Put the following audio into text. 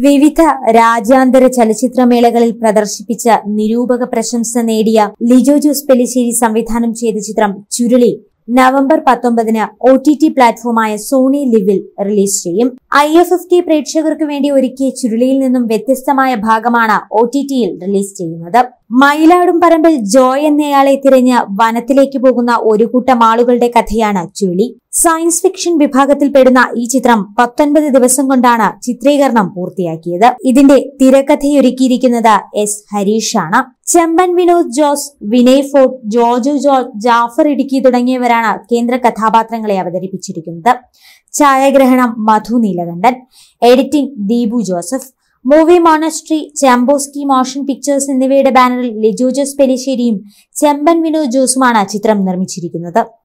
വിവിധ രാജ്യാന്തര ചലച്ചിത്രമേളകളിൽ പ്രദർശിപ്പിച്ച നിരൂപക പ്രശംസ നേടിയ ലിജോ ജോസ് പെലിശ്ശേരി സംവിധാനം ചെയ്ത ചിത്രം ചുരുളി നവംബർ പത്തൊമ്പതിന് ഒ ടി ടി പ്ലാറ്റ്ഫോമായ സോണി ലിവിൽ റിലീസ് ചെയ്യും ഐ എഫ് എഫ് ടി പ്രേക്ഷകർക്ക് വേണ്ടി ഒരുക്കിയ ചുരുളിയിൽ നിന്നും വ്യത്യസ്തമായ ഭാഗമാണ് ഒ ടി ടിയിൽ റിലീസ് ചെയ്യുന്നത് മയിലാടും പറമ്പിൽ ജോയ് എന്നയാളെ തിരഞ്ഞ് വനത്തിലേക്ക് പോകുന്ന ഒരു കൂട്ടം ആളുകളുടെ കഥയാണ് ചുരുളി സയൻസ് ഫിക്ഷൻ വിഭാഗത്തിൽപ്പെടുന്ന ഈ ചിത്രം പത്തൊൻപത് ദിവസം കൊണ്ടാണ് ചിത്രീകരണം പൂർത്തിയാക്കിയത് ഇതിന്റെ തിരക്കഥയൊരുക്കിയിരിക്കുന്നത് എസ് ഹരീഷാണ് ചെമ്പൻ വിനോദ് ജോസ് വിനയ് ഫോർട്ട് ജോജു ജോർജ് ജാഫർ ഇടുക്കി തുടങ്ങിയവരാണ് കേന്ദ്ര കഥാപാത്രങ്ങളെ അവതരിപ്പിച്ചിരിക്കുന്നത് ഛായാഗ്രഹണം Madhu Neelakandan editing Deepu Joseph movie monastery Chembosky motion pictures എന്നിവയുടെ ബാനറിൽ ലിജോ ജോസ് പെലിശ്ശേരിയും ചെമ്പൻ വിനോദ് ജോസുമാണ് ചിത്രം നിർമ്മിച്ചിരിക്കുന്നത്